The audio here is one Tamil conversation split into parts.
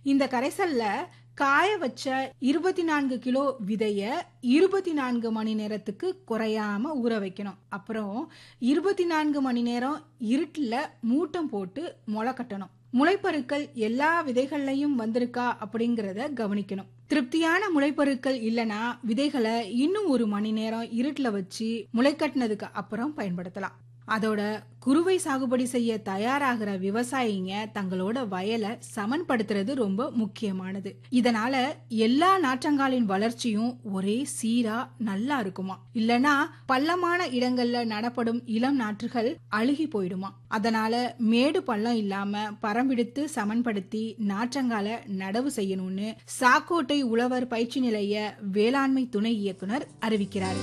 இந்த கரைசல்ல காய வச்ச இருபத்தி நான்கு கிலோ விதைய இருபத்தி நான்கு மணி நேரத்துக்கு குறையாம ஊற வைக்கணும் அப்புறம் இருபத்தி நான்கு மணி நேரம் இருட்டில் மூட்டம் போட்டு முளை கட்டணும் முளைப்பருக்கள் எல்லா விதைகள்லையும் வந்திருக்கா அப்படிங்கறத கவனிக்கணும் திருப்தியான முளைப்பருக்கள் இல்லனா விதைகளை இன்னும் ஒரு மணி நேரம் இருட்டில் வச்சு முளைக்கட்டினதுக்கு அப்புறம் பயன்படுத்தலாம் அதோட குறுவை சாகுபடி செய்ய தயாராகிற விவசாயிங்க தங்களோட வயலை சமன்படுத்துறது ரொம்ப முக்கியமானது இதனால எல்லா நாற்றங்காலின் வளர்ச்சியும் ஒரே சீரா நல்லா இருக்குமா இல்லனா பள்ளமான இடங்கள்ல நடப்படும் இளம் நாற்றுகள் அழுகி போயிடுமா அதனால மேடு பள்ளம் இல்லாம பரம்பிடித்து சமன்படுத்தி நாற்றங்கால நடவு செய்யணும்னு சாக்கோட்டை உழவர் பயிற்சி நிலைய வேளாண்மை துணை இயக்குனர் அறிவிக்கிறார்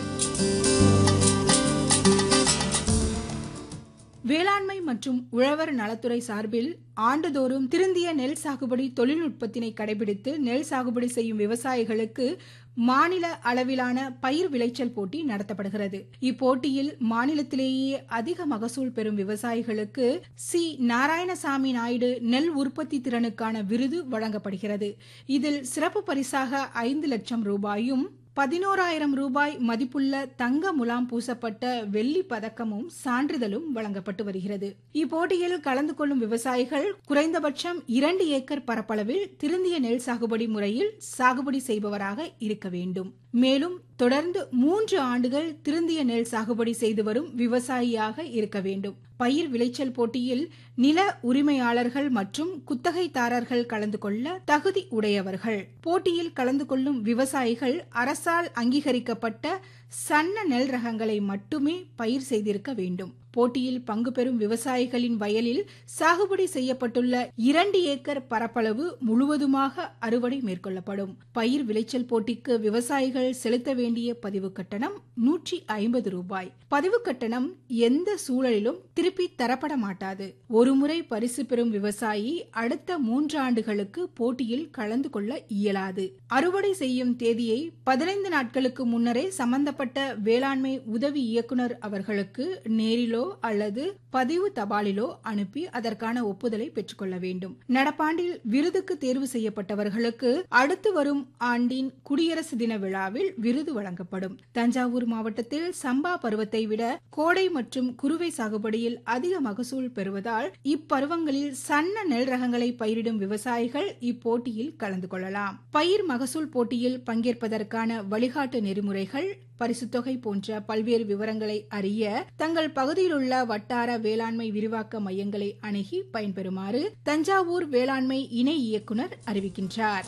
வேளாண்மை மற்றும் உழவர் நலத்துறை சார்பில் ஆண்டுதோறும் திருந்திய நெல் சாகுபடி தொழில்நுட்பத்தினை கடைபிடித்து நெல் சாகுபடி செய்யும் விவசாயிகளுக்கு மாநில அளவிலான பயிர் விளைச்சல் போட்டி நடத்தப்படுகிறது இப்போட்டியில் மாநிலத்திலேயே அதிக மகசூல் பெறும் விவசாயிகளுக்கு சி நாராயணசாமி நாயுடு நெல் உற்பத்தி திறனுக்கான விருது வழங்கப்படுகிறது இதில் சிறப்பு பரிசாக ஐந்து லட்சம் ரூபாயும் பதினோராயிரம் ரூபாய் மதிப்புள்ள தங்க முலாம் பூசப்பட்ட வெள்ளி பதக்கமும் சான்றிதழும் வழங்கப்பட்டு வருகிறது இப்போட்டியில் கலந்து கொள்ளும் விவசாயிகள் குறைந்தபட்சம் இரண்டு ஏக்கர் பரப்பளவில் திருந்திய நெல் சாகுபடி முறையில் சாகுபடி செய்பவராக இருக்க வேண்டும் மேலும் தொடர்ந்து மூன்று ஆண்டுகள் திருந்திய நெல் சாகுபடி செய்து வரும் விவசாயியாக இருக்க வேண்டும் பயிர் விளைச்சல் போட்டியில் நில உரிமையாளர்கள் மற்றும் குத்தகைதாரர்கள் கலந்து கொள்ள தகுதி உடையவர்கள் போட்டியில் கலந்து கொள்ளும் விவசாயிகள் அரசால் அங்கீகரிக்கப்பட்ட சன்ன நெல் ரகங்களை மட்டுமே பயிர் செய்திருக்க வேண்டும் போட்டியில் பங்கு பெறும் விவசாயிகளின் வயலில் சாகுபடி செய்யப்பட்டுள்ள இரண்டு ஏக்கர் பரப்பளவு முழுவதுமாக அறுவடை மேற்கொள்ளப்படும் பயிர் விளைச்சல் போட்டிக்கு விவசாயிகள் செலுத்த வேண்டிய பதிவு கட்டணம் நூற்றி ஐம்பது ரூபாய் பதிவு கட்டணம் எந்த சூழலிலும் திருப்பி தரப்பட மாட்டாது ஒருமுறை பரிசு பெறும் விவசாயி அடுத்த மூன்று ஆண்டுகளுக்கு போட்டியில் கலந்து கொள்ள இயலாது அறுவடை செய்யும் தேதியை பதினைந்து நாட்களுக்கு முன்னரே சம்பந்தப்பட்ட வேளாண்மை உதவி இயக்குனர் அவர்களுக்கு நேரிலோ அல்லது பதிவு தபாலிலோ அனுப்பி அதற்கான ஒப்புதலை பெற்றுக்கொள்ள வேண்டும் நடப்பாண்டில் விருதுக்கு தேர்வு செய்யப்பட்டவர்களுக்கு அடுத்து வரும் ஆண்டின் குடியரசு தின விழாவில் விருது வழங்கப்படும் தஞ்சாவூர் மாவட்டத்தில் சம்பா பருவத்தை விட கோடை மற்றும் குறுவை சாகுபடியில் அதிக மகசூல் பெறுவதால் இப்பருவங்களில் சன்ன நெல் ரகங்களை பயிரிடும் விவசாயிகள் இப்போட்டியில் கலந்து கொள்ளலாம் பயிர் மகசூல் போட்டியில் பங்கேற்பதற்கான வழிகாட்டு நெறிமுறைகள் பரிசுத்தொகை போன்ற பல்வேறு விவரங்களை அறிய தங்கள் பகுதியில் உள்ள வட்டார வேளாண்மை விரிவாக்க மையங்களை அணுகி பயன்பெறுமாறு தஞ்சாவூர் வேளாண்மை இணை இயக்குனர் அறிவிக்கின்றார்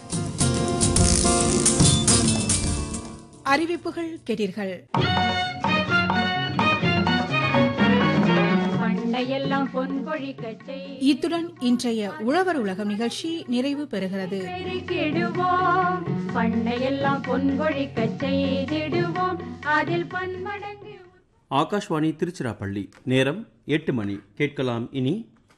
அறிவிப்புகள் கேட்டீர்கள் பண்டையெல்லாம் பொன் கொழிக்கச் செய் இத்துடன் இன்றைய உழவர் உலகம் நிகழ்ச்சி நிறைவு பெறுகிறது பெருக்கிடுவோம் பண்டையெல்லாம் பொன் கொழிக்கச் செய்திடுவோம் அதில் பன்மடங்கு ஆகாஷ்வாணி திருச்சிராப்பள்ளி நேரம் எட்டு மணி கேட்கலாம் இனி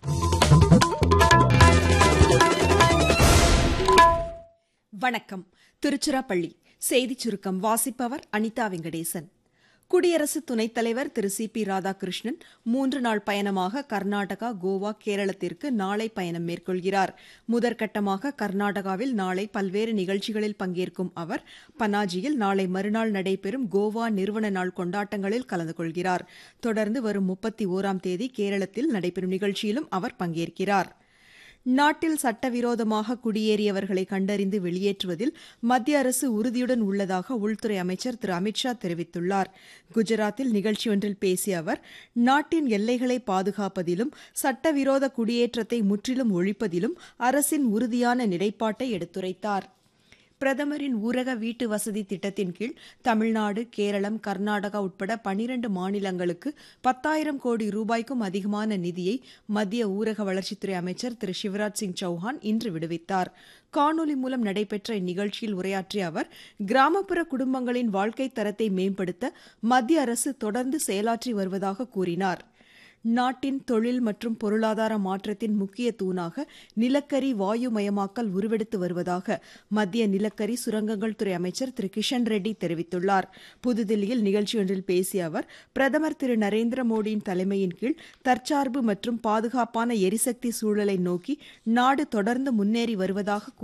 வணக்கம் திருச்சிராப்பள்ளி செய்திச் சுருக்கம் வாசிப்பவர் அனிதா வெங்கடேசன் குடியரசு துணைத் தலைவர் திரு சி பி ராதாகிருஷ்ணன் மூன்று நாள் பயணமாக கர்நாடகா கோவா கேரளத்திற்கு நாளை பயணம் மேற்கொள்கிறார் முதற்கட்டமாக கர்நாடகாவில் நாளை பல்வேறு நிகழ்ச்சிகளில் பங்கேற்கும் அவர் பனாஜியில் நாளை மறுநாள் நடைபெறும் கோவா நிறுவன நாள் கொண்டாட்டங்களில் கலந்து கொள்கிறார் தொடர்ந்து வரும் முப்பத்தி ஓராம் தேதி கேரளத்தில் நடைபெறும் நிகழ்ச்சியிலும் அவர் பங்கேற்கிறார் நாட்டில் சட்டவிரோதமாக குடியேறியவர்களை கண்டறிந்து வெளியேற்றுவதில் மத்திய அரசு உறுதியுடன் உள்ளதாக உள்துறை அமைச்சர் திரு அமித்ஷா தெரிவித்துள்ளார் குஜராத்தில் நிகழ்ச்சி ஒன்றில் பேசிய அவர் நாட்டின் எல்லைகளை பாதுகாப்பதிலும் சட்டவிரோத குடியேற்றத்தை முற்றிலும் ஒழிப்பதிலும் அரசின் உறுதியான நிலைப்பாட்டை எடுத்துரைத்தார் பிரதமரின் ஊரக வீட்டு வசதி திட்டத்தின் கீழ் தமிழ்நாடு கேரளம் கர்நாடகா உட்பட பனிரண்டு மாநிலங்களுக்கு பத்தாயிரம் கோடி ரூபாய்க்கும் அதிகமான நிதியை மத்திய ஊரக வளர்ச்சித்துறை அமைச்சர் திரு சிவராஜ் சிங் சௌஹான் இன்று விடுவித்தார் காணொலி மூலம் நடைபெற்ற இந்நிகழ்ச்சியில் உரையாற்றிய அவர் கிராமப்புற குடும்பங்களின் வாழ்க்கை தரத்தை மேம்படுத்த மத்திய அரசு தொடர்ந்து செயலாற்றி வருவதாக கூறினார் நாட்டின் தொழில் மற்றும் பொருளாதார மாற்றத்தின் முக்கிய தூணாக நிலக்கரி வாயுமயமாக்கல் உருவெடுத்து வருவதாக மத்திய நிலக்கரி சுரங்கங்கள் துறை அமைச்சர் திரு கிஷன் ரெட்டி தெரிவித்துள்ளார் புதுதில்லியில் நிகழ்ச்சி ஒன்றில் பேசிய அவர் பிரதமர் திரு நரேந்திர மோடியின் தலைமையின் கீழ் தற்சார்பு மற்றும் பாதுகாப்பான எரிசக்தி சூழலை நோக்கி நாடு தொடர்ந்து முன்னேறி வருவதாக